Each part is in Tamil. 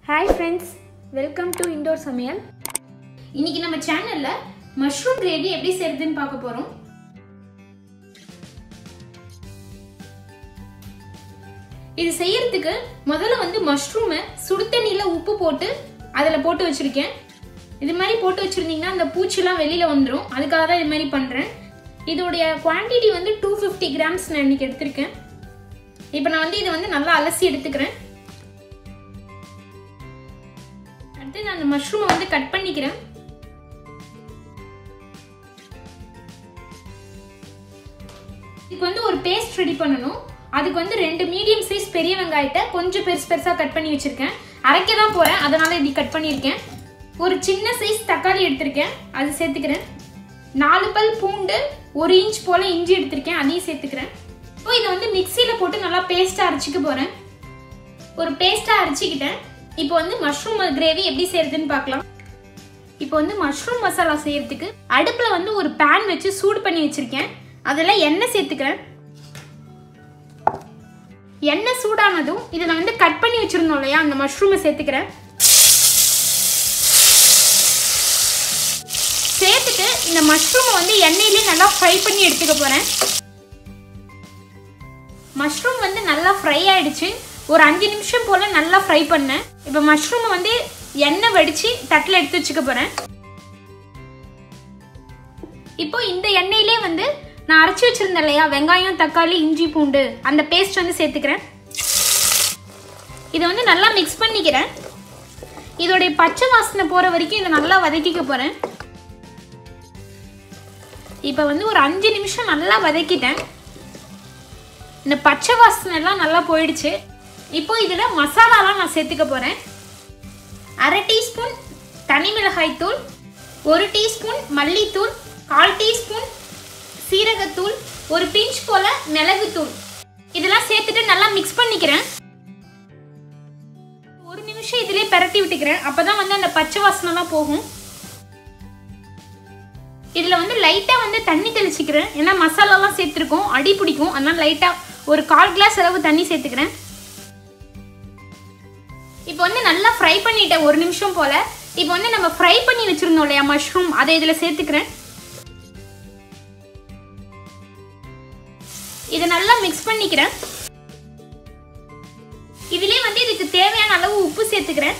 hi friends welcome to indoor சமையல் இன்னைக்கு நம்ம சேனல்ல மஷ்ரூம் கிரேவி எப்படி செய்யறதுன்னு பார்க்க போறோம் இது செய்யறதுக்கு முதல்ல வந்து மஷ்ரூமை சுடு தண்ணியில உப்பு போட்டு அதில் போட்டு வச்சிருக்கேன் இது மாதிரி போட்டு வச்சிருந்தீங்கன்னா அந்த பூச்சிலாம் வெளியில வந்துடும் அதுக்காக தான் இது மாதிரி பண்றேன் இதோடைய குவான்டிட்டி வந்து டூ ஃபிஃப்டி கிராம்ஸ் நான் இன்னைக்கு எடுத்திருக்கேன் இப்போ நான் வந்து இதை வந்து நல்லா அலசி எடுத்துக்கிறேன் அடுத்து நான் அந்த மஷ்ரூமை வந்து கட் பண்ணிக்கிறேன் இதுக்கு வந்து ஒரு பேஸ்ட் ரெடி பண்ணணும் அதுக்கு வந்து ரெண்டு மீடியம் சைஸ் பெரிய வெங்காயத்தை கொஞ்சம் பெருசு பெருசாக கட் பண்ணி வச்சிருக்கேன் அரைக்க தான் போகிறேன் அதனால இப்படி கட் பண்ணியிருக்கேன் ஒரு சின்ன சைஸ் தக்காளி எடுத்திருக்கேன் அது சேர்த்துக்கிறேன் நாலு பல் பூண்டு ஒரு இன்ச் போல் இஞ்சி எடுத்திருக்கேன் அதையும் சேர்த்துக்கிறேன் இப்போ இதை வந்து மிக்சியில் போட்டு நல்லா பேஸ்ட்டாக அரைச்சிக்க போகிறேன் ஒரு பேஸ்ட்டாக அரைச்சிக்கிட்டேன் இப்போ வந்து மஷ்ரூம் கிரேவி எப்படி செய்யறதுன்னு பார்க்கலாம் இப்போ வந்து மஷ்ரூம் மசாலா செய்யறதுக்கு அடுப்பில் வந்து ஒரு பேன் வச்சு சூடு பண்ணி வச்சிருக்கேன் அதில் எண்ணெய் சேர்த்துக்கிறேன் எண்ணெய் சூடானதும் இதை நான் வந்து கட் பண்ணி வச்சிருந்தோம் இல்லையா அந்த மஷ்ரூமை சேர்த்துக்கிறேன் சேர்த்துட்டு இந்த மஷ்ரூமை வந்து எண்ணெயிலே நல்லா ஃப்ரை பண்ணி எடுத்துக்க போகிறேன் மஷ்ரூம் வந்து நல்லா ஃப்ரை ஆயிடுச்சு ஒரு அஞ்சு நிமிஷம் போல் நல்லா ஃப்ரை பண்ணேன் இப்போ மஷ்ரூமை வந்து எண்ணெய் வடித்து தட்டில் எடுத்து வச்சுக்க போகிறேன் இப்போ இந்த எண்ணெயிலே வந்து நான் அரைச்சி வச்சிருந்தேன் இல்லையா வெங்காயம் தக்காளி இஞ்சி பூண்டு அந்த பேஸ்ட் வந்து சேர்த்துக்கிறேன் இதை வந்து நல்லா மிக்ஸ் பண்ணிக்கிறேன் இதோடைய பச்சை வாசனை போகிற வரைக்கும் இதை நல்லா வதக்கிக்க போகிறேன் இப்போ வந்து ஒரு அஞ்சு நிமிஷம் நல்லா வதக்கிட்டேன் இந்த பச்சை வாசனை எல்லாம் நல்லா போயிடுச்சு இப்போ இதில் மசாலாலாம் நான் சேர்த்துக்க போகிறேன் அரை டீஸ்பூன் தனி மிளகாய் தூள் ஒரு டீஸ்பூன் மல்லித்தூள் கால் டீஸ்பூன் சீரகத்தூள் ஒரு பிஞ்ச் போல மிளகுத்தூள் இதெல்லாம் சேர்த்துட்டு நல்லா மிக்ஸ் பண்ணிக்கிறேன் ஒரு நிமிஷம் இதிலே பிரட்டி விட்டுக்கிறேன் அப்பதான் வந்து அந்த பச்சை வாசனைலாம் போகும் இதில் வந்து லைட்டாக வந்து தண்ணி தெளிச்சிக்கிறேன் ஏன்னா மசாலாலாம் சேர்த்துருக்கோம் அடி பிடிக்கும் அதனால லைட்டாக ஒரு கால் கிளாஸ் அளவு தண்ணி சேர்த்துக்கிறேன் இப்போ வந்து நல்லா ஃப்ரை பண்ணிட்டேன் ஒரு நிமிஷம் போல் இப்போ வந்து நம்ம ஃப்ரை பண்ணி வச்சுருந்தோம் இல்லையா மஷ்ரூம் அதை இதில் சேர்த்துக்கிறேன் இதை நல்லா மிக்ஸ் பண்ணிக்கிறேன் இதுலேயே வந்து இதுக்கு தேவையான அளவு உப்பு சேர்த்துக்கிறேன்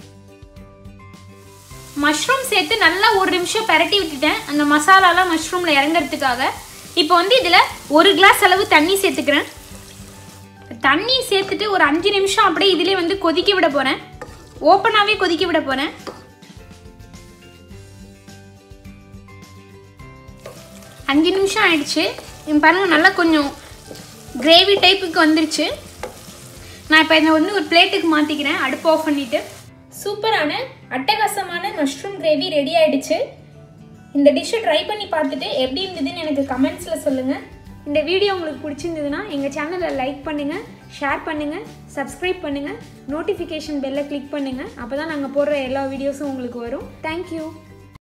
மஷ்ரூம் சேர்த்து நல்லா ஒரு நிமிஷம் பரட்டி விட்டுட்டேன் அந்த மசாலாலாம் மஷ்ரூமில் இறங்குறதுக்காக இப்போ வந்து இதில் ஒரு கிளாஸ் அளவு தண்ணி சேர்த்துக்கிறேன் தண்ணி சேர்த்துட்டு ஒரு அஞ்சு நிமிஷம் அப்படியே இதிலே வந்து கொதிக்க விட போகிறேன் ஓப்பனாகவே கொதிக்க விட போகிறேன் அஞ்சு நிமிஷம் ஆயிடுச்சு பாருங்க நல்லா கொஞ்சம் கிரேவி டைப்புக்கு வந்துருச்சு நான் இப்போ இதை வந்து ஒரு பிளேட்டுக்கு மாற்றிக்கிறேன் அடுப்பு ஆஃப் பண்ணிவிட்டு சூப்பரான அட்டகாசமான மஷ்ரூம் கிரேவி ரெடி ஆயிடுச்சு இந்த டிஷ்ஷை ட்ரை பண்ணி பார்த்துட்டு எப்படி இருந்ததுன்னு எனக்கு கமெண்ட்ஸில் சொல்லுங்கள் இந்த வீடியோ உங்களுக்கு பிடிச்சிருந்ததுன்னா எங்கள் சேனலை லைக் பண்ணுங்கள் ஷேர் பண்ணுங்கள் சப்ஸ்கிரைப் பண்ணுங்கள் நோட்டிஃபிகேஷன் பெல்லை கிளிக் பண்ணுங்கள் அப்போ தான் நாங்கள் போடுற எல்லா வீடியோஸும் உங்களுக்கு வரும் தேங்க்யூ